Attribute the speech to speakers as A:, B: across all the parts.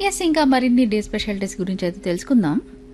A: yes ఇంకా మరిన్ని day specialities గురించి అయితే తెలుసుకుందాం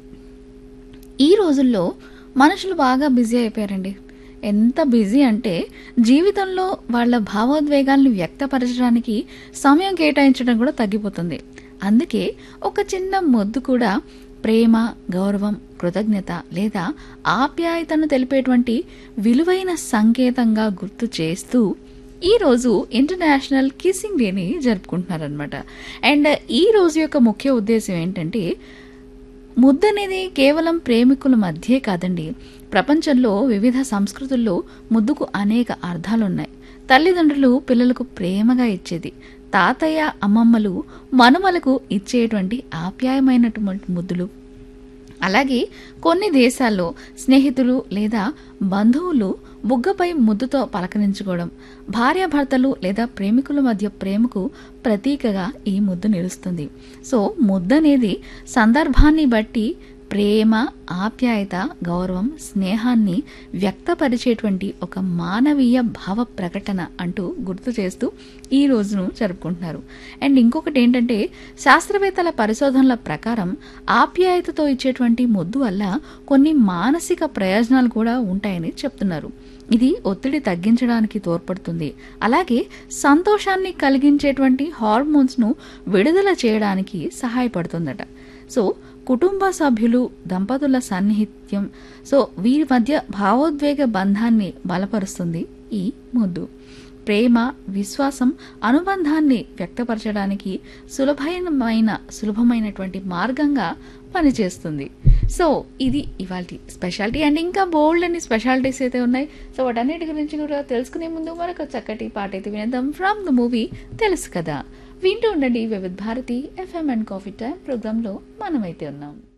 A: ఈ రోజుల్లో మనుషులు బాగా బిజీ అయిపోయారండి ఎంత బిజీ అంటే జీవితంలో వాళ్ళ భావోద్వేగాల్ని వ్యక్తపరచడానికి సమయం కేటాయించడం కూడా తగ్గిపోతుంది అందుకే ఒక చిన్న మొద్దు కూడా ప్రేమ గౌరవం కృతజ్ఞత లేదా ఆప్యాయతను తెలిపేటువంటి విలువైన సంకేతంగా గుర్తు చేస్తూ ఈ రోజు ఇంటర్నేషనల్ కిస్సింగ్ డేని జరుపుకుంటున్నారనమాట అండ్ ఈ రోజు యొక్క ముఖ్య ఉద్దేశం ఏంటంటే ముద్దు అనేది కేవలం ప్రేమికుల మధ్యే కాదండి ప్రపంచంలో వివిధ సంస్కృతుల్లో ముద్దుకు అనేక అర్థాలున్నాయి తల్లిదండ్రులు పిల్లలకు ప్రేమగా ఇచ్చేది తాతయ్య అమ్మమ్మలు మనుమలకు ఇచ్చేటువంటి ఆప్యాయమైనటువంటి ముద్దులు అలాగే కొన్ని దేశాల్లో స్నేహితులు లేదా బంధువులు బుగ్గపై ముద్దుతో పలకరించుకోవడం భార్యాభర్తలు లేదా ప్రేమికుల మధ్య ప్రేమకు ప్రతీకగా ఈ ముద్దు నిలుస్తుంది సో ముద్దు అనేది సందర్భాన్ని బట్టి ప్రేమ ఆప్యాయత గౌరవం స్నేహాన్ని వ్యక్తపరిచేటువంటి ఒక మానవీయ భావ ప్రకటన అంటూ గుర్తు చేస్తూ ఈ రోజును జరుపుకుంటున్నారు అండ్ ఇంకొకటి ఏంటంటే శాస్త్రవేత్తల పరిశోధనల ప్రకారం ఆప్యాయతతో ఇచ్చేటువంటి ముద్దు వల్ల కొన్ని మానసిక ప్రయోజనాలు కూడా ఉంటాయని చెప్తున్నారు ఇది ఒత్తిడి తగ్గించడానికి తోడ్పడుతుంది అలాగే సంతోషాన్ని కలిగించేటువంటి హార్మోన్స్ ను విడుదల చేయడానికి సహాయపడుతుందట సో కుటుంబ సభ్యులు దంపతుల సన్నిహిత్యం సో వీరి మధ్య భావోద్వేగ బంధాన్ని బలపరుస్తుంది ఈ ముద్దు ప్రేమ విశ్వాసం అనుబంధాన్ని వ్యక్తపరచడానికి సులభమైన సులభమైనటువంటి మార్గంగా పనిచేస్తుంది సో ఇది ఇవాళ స్పెషాలిటీ అండ్ ఇంకా బోల్డ్ అని స్పెషాలిటీస్ అయితే ఉన్నాయి సో వాటన్నిటి గురించి కూడా తెలుసుకునే ముందు మరొక చక్కటి పాట అయితే వినేద్దాం ఫ్రమ్ ద మూవీ తెలుసు కదా వింటూ ఉండండి Vividh Bharati FM and coffee time ప్రోగ్రాంలో మనమైతే ఉన్నాం